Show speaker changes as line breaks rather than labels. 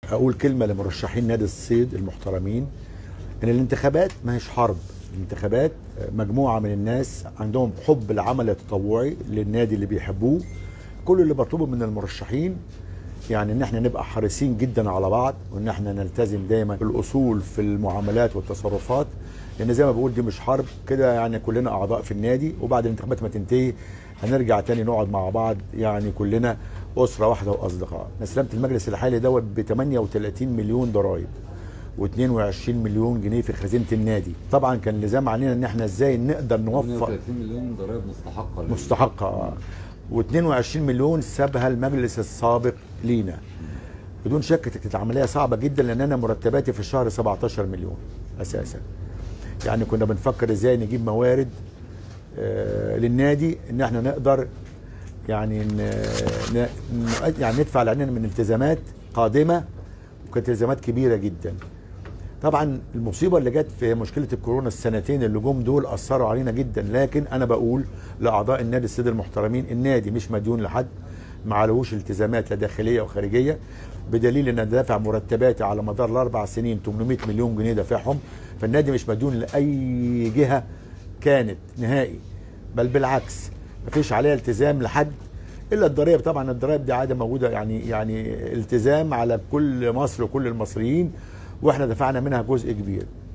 اقول كلمه لمرشحين نادي الصيد المحترمين ان الانتخابات ما هيش حرب الانتخابات مجموعه من الناس عندهم حب العمل التطوعي للنادي اللي بيحبوه كل اللي بطلبه من المرشحين يعني ان احنا نبقى حريصين جدا على بعض وان احنا نلتزم دايما بالاصول في المعاملات والتصرفات لان زي ما بقول دي مش حرب كده يعني كلنا اعضاء في النادي وبعد الانتخابات ما تنتهي هنرجع تاني نقعد مع بعض يعني كلنا اسره واحده واصدقاء استلمت المجلس الحالي دوت ب 38 مليون ضرائب و22 مليون جنيه في خزينه النادي طبعا كان لزام علينا ان احنا ازاي نقدر نوفق
38 مليون ضرائب مستحقه لل-
مستحقه اه و22 مليون سابها المجلس السابق لينا بدون شك كانت العمليه صعبه جدا لان انا مرتباتي في الشهر 17 مليون اساسا يعني كنا بنفكر ازاي نجيب موارد آه للنادي ان احنا نقدر يعني ن... ن... ن- يعني ندفع لعننا من التزامات قادمه وكانت التزامات كبيره جدا طبعا المصيبه اللي جت في مشكله الكورونا السنتين اللي جم دول اثروا علينا جدا لكن انا بقول لاعضاء النادي السيد المحترمين النادي مش مديون لحد ما عليهوش التزامات لا داخليه وخارجيه بدليل ان أنا دافع مرتباتي على مدار الاربع سنين 800 مليون جنيه دافعهم فالنادي مش مديون لاي جهه كانت نهائي بل بالعكس مفيش عليها التزام لحد الا الضرائب طبعا الضرائب دي عاده موجوده يعني يعني التزام على كل مصر وكل المصريين واحنا دفعنا منها جزء كبير